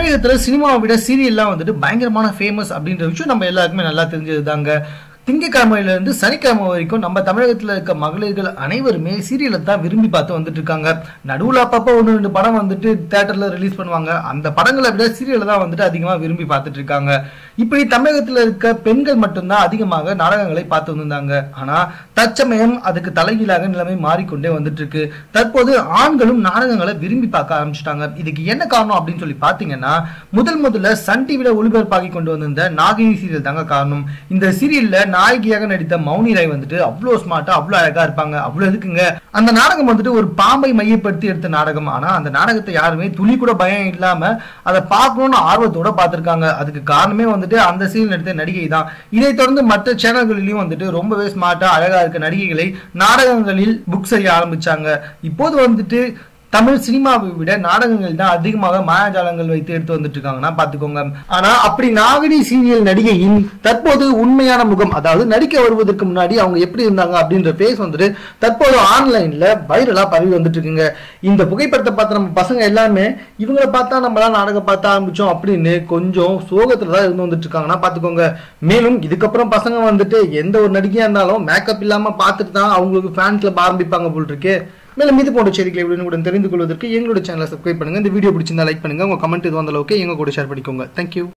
தமிழகத்துல சினிமாவை விட சீரியல்லாம் வந்துட்டு பயங்கரமான ஃபேமஸ் அப்படின்ற விஷயம் நம்ம எல்லாருக்குமே நல்லா தெரிஞ்சது தாங்க திங்கக்கிழமையில இருந்து சனிக்கிழமை வரைக்கும் நம்ம தமிழகத்துல இருக்க மகளிர்கள் அனைவருமே சீரியலை தான் விரும்பி பார்த்து வந்துட்டு இருக்காங்க நடுவுல அப்பப்போ ஒன்று ரெண்டு படம் வந்துட்டு தேட்டர்ல ரிலீஸ் பண்ணுவாங்க அந்த படங்களை விட சீரியலை தான் வந்துட்டு அதிகமா விரும்பி பார்த்துட்டு இருக்காங்க இப்படி தமிழகத்துல இருக்க பெண்கள் மட்டும்தான் அதிகமாக நாடகங்களை பார்த்து வந்திருந்தாங்க ஆனா தற்சமயம் அதுக்கு தலைகீழாக நிலைமை மாறிக்கொண்டே வந்துட்டு இருக்கு தற்போது ஆண்களும் நாடகங்களை விரும்பி பார்க்க ஆரம்பிச்சிட்டாங்க இதுக்கு என்ன காரணம் அப்படின்னு சொல்லி பாத்தீங்கன்னா முதல் முதல்ல சன் டிவில ஒளிபரப்பாகி கொண்டு வந்திருந்த நாகினி சீரியல் தாங்க காரணம் இந்த சீரியல்ல நாயகியாக நடித்த மௌனி ராய் வந்துட்டு அவ்வளோ ஸ்மார்ட்டா அவ்வளோ அழகா இருப்பாங்க அவ்வளோ இருக்குங்க அந்த நாடகம் வந்துட்டு ஒரு பாம்பை மையப்படுத்தி எடுத்த நாடகம் ஆனா அந்த நாடகத்தை யாருமே துளி கூட பயம் இல்லாம அதை பார்க்கணும்னு ஆர்வத்தோட பார்த்திருக்காங்க அதுக்கு காரணமே வந்துட்டு அந்த சீரியல் நடித்த நடிகை தான் இதை தொடர்ந்து மற்ற சேனல்களிலும் வந்துட்டு ரொம்பவே ஸ்மார்ட்டா அழகா இருக்க நடிகைகளை நாடகங்களில் புக் செய்ய ஆரம்பிச்சாங்க இப்போது வந்துட்டு தமிழ் சினிமாவை விட நாடகங்கள் தான் அதிகமாக மாயாஜாலங்கள் வைத்து எடுத்து வந்துட்டு இருக்காங்கன்னா பாத்துக்கோங்க ஆனா அப்படி நாகினி சீரியல் நடிகையின் தற்போது உண்மையான முகம் அதாவது நடிக்க வருவதற்கு முன்னாடி அவங்க எப்படி இருந்தாங்க அப்படின்ற பேஸ் வந்துட்டு தற்போது ஆன்லைன்ல வைரலா பரவி வந்துட்டு இருக்குங்க இந்த புகைப்படத்தை பார்த்த நம்ம பசங்க எல்லாருமே இவங்களை பார்த்தா நம்மளாம் நாடகம் பார்த்த ஆரம்பிச்சோம் அப்படின்னு கொஞ்சம் சோகத்துல தான் இருந்து வந்துட்டு இருக்காங்கன்னா பாத்துக்கோங்க மேலும் இதுக்கப்புறம் பசங்க வந்துட்டு எந்த ஒரு நடிகையா இருந்தாலும் மேக்கப் இல்லாம பார்த்துட்டு தான் அவங்களுக்கு ஃபேன் கிளப் ஆரம்பிப்பாங்க போல் இருக்கு மேலும் இது போன்ற செய்திகளை எப்படின்னு தெரிந்து கொள்வதற்கு எங்களோட சேனலை சப்ஸ்கிரைப் பண்ணுங்க இந்த வீடியோ பிடிச்சிருந்தா லைக் பண்ணுங்க உங்க கமெண்ட் இது வந்த அளவுக்கு எங்க கூட ஷேர் பண்ணிக்கோங்க தேங்க்யூ